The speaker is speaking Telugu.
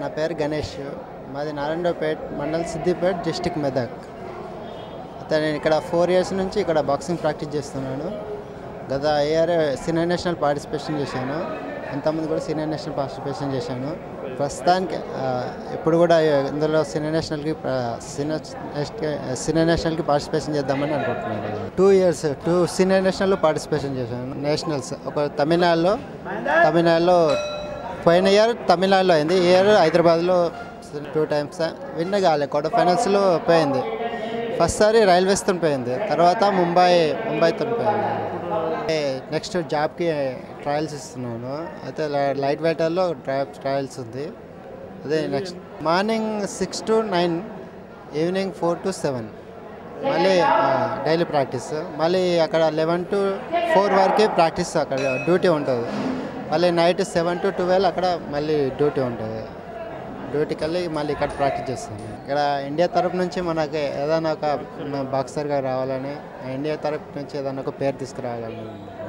పేరు గణేష్ మాది నారాయణపేట్ మండల్ సిద్దిపేట్ డిస్టిక్ మెదక్ అయితే నేను ఇక్కడ ఫోర్ ఇయర్స్ నుంచి ఇక్కడ బాక్సింగ్ ప్రాక్టీస్ చేస్తున్నాను గత ఇయర్ సీనియర్ నేషనల్ పార్టిసిపేషన్ చేశాను అంతకుముందు కూడా సీనియర్ నేషనల్ పార్టిసిపేషన్ చేశాను ప్రస్తుతానికి ఆ, ఇప్పుడు కూడా ఇందులో సీనియర్ నేషనల్కి సీనియర్ సీనియర్ నేషనల్కి పార్టిసిపేషన్ చేద్దామని అనుకుంటున్నాను టూ ఇయర్స్ టూ సీనియర్ నేషనల్లో పార్టిసిపేషన్ చేశాను నేషనల్స్ ఒక తమిళనాడులో తమిళనాడులో పోయిన ఇయర్ తమిళనాడులో అయింది ఈ ఇయర్ హైదరాబాద్లో టూ టైమ్స్ విన్ కాలే క్వార్టర్ ఫైనల్స్లో పోయింది ఫస్ట్ సారి రైల్వేస్తో పోయింది తర్వాత ముంబై ముంబైతో పోయింది నెక్స్ట్ జాబ్కి ట్రయల్స్ ఇస్తున్నాను అయితే లై- లైట్ వెయిటర్లో డ్రైవ్ ట్రయల్స్ ఉంది అదే next morning six to nine evening four to seven మళ్ళీ డైలీ ప్రాక్టీస్ మళ్ళీ అక్కడ లెవెన్ టు ఫోర్ వరకే ప్రాక్టీస్ అక్కడ డ్యూటీ ఉంటుంది మళ్ళీ నైట్ సెవెన్ టు ట్వెల్వ్ అక్కడ మళ్ళీ డ్యూటీ ఉంటుంది డ్యూటీకి వెళ్ళి మళ్ళీ ఇక్కడ ప్రాక్టీస్ చేస్తాను ఇక్కడ ఇండియా తరపు నుంచి మనకి ఏదైనా ఒక బాక్సర్గా రావాలని ఇండియా తరపు నుంచి ఏదైనా ఒక పేరు తీసుకురావాలని